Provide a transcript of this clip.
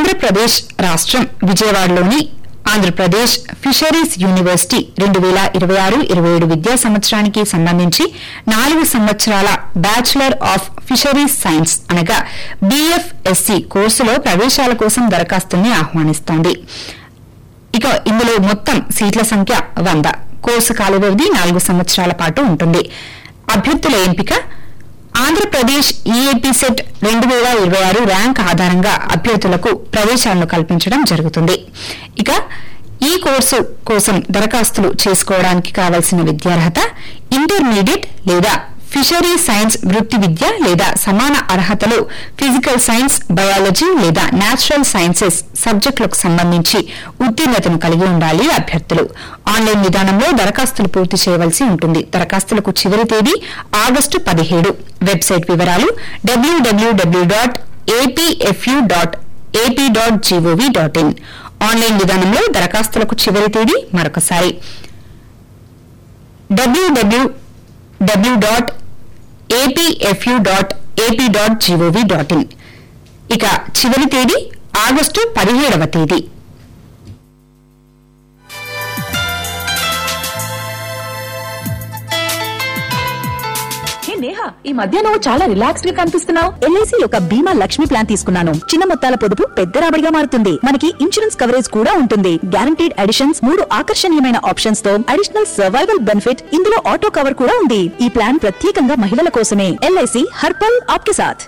ఆంధ్రప్రదేశ్ రాష్ట్రం విజయవాడలోని Andhra Pradesh fisheries university రెండు వేల ఇరవై ఆరు ఇరవై ఏడు విద్యా సంవత్సరానికి సంబంధించి నాలుగు సంవత్సరాల బ్యాచులర్ ఆఫ్ ఫిషరీస్ సైన్స్ అనగా బీఎఫ్ఎస్సి కోర్సులో ప్రవేశాల కోసం దరఖాస్తుల్ని ఆహ్వానిస్తోంది ఇక ఇందులో మొత్తం సీట్ల సంఖ్య వంద కోర్సు కాల వ్యవధి నాలుగు సంవత్సరాల పాటు ఉంటుంది అభ్యర్థుల ఎంపిక ఆంధ్రప్రదేశ్ ఈఏపీ సెట్ రెండు వేల ఇరవై ఆరు ర్యాంక్ ఆధారంగా అభ్యర్థులకు ప్రవేశాలను కల్పించడం జరుగుతుంది ఇక ఈ కోర్సు కోసం దరఖాస్తులు చేసుకోవడానికి కావలసిన విద్యార్హత ఇంటర్మీడియట్ లేదా ఫిషరీ సైన్స్ వృత్తి విద్య లేదా సమాన అర్హతలు ఫిజికల్ సైన్స్ బయాలజీ లేదా నేచురల్ సైన్సెస్ సబ్జెక్టులకు సంబంధించి ఉత్తీర్ణతను కలిగి ఉండాలి అభ్యర్థులు ఆన్లైన్ విధానంలో దరఖాస్తులు పూర్తి చేయవలసి ఉంటుంది దరఖాస్తులకు చివరి తేదీ ఆగస్టు పదిహేడు వెబ్సైట్ వివరాలు WWW dot APFU dot AP dot GOV dot in online విధానంలో దరఖాస్తులకు చివరి తేదీ మరొకసారి WWW dot APFU dot AP dot GOV dot in ఇక చివరి తేదీ ఆగస్టు పదిహేడవ తేదీ హే నేహా ఈ మధ్య నువ్వు చాలా రిలాక్స్డ్ గా కనిపిస్తున్నావు ఎల్ఐసి యొక్క బీమా లక్ష్మి ప్లాన్ తీసుకున్నాను చిన్న మొత్తాల పొదుపు పెద్ద రాబడిగా మారుతుంది మనకి ఇన్సూరెన్స్ కవరేజ్ కూడా ఉంటుంది గ్యారంటీడ్ అడిషన్స్ మూడు ఆకర్షణీయమైన ఆప్షన్స్ తో అడిషనల్ సర్వైవల్ బెనిఫిట్ ఇందులో ఆటో కవర్ కూడా ఉంది ఈ ప్లాన్ ప్రత్యేకంగా మహిళల కోసమే ఎల్ఐసి హర్పల్ ఆప్కే సాథ్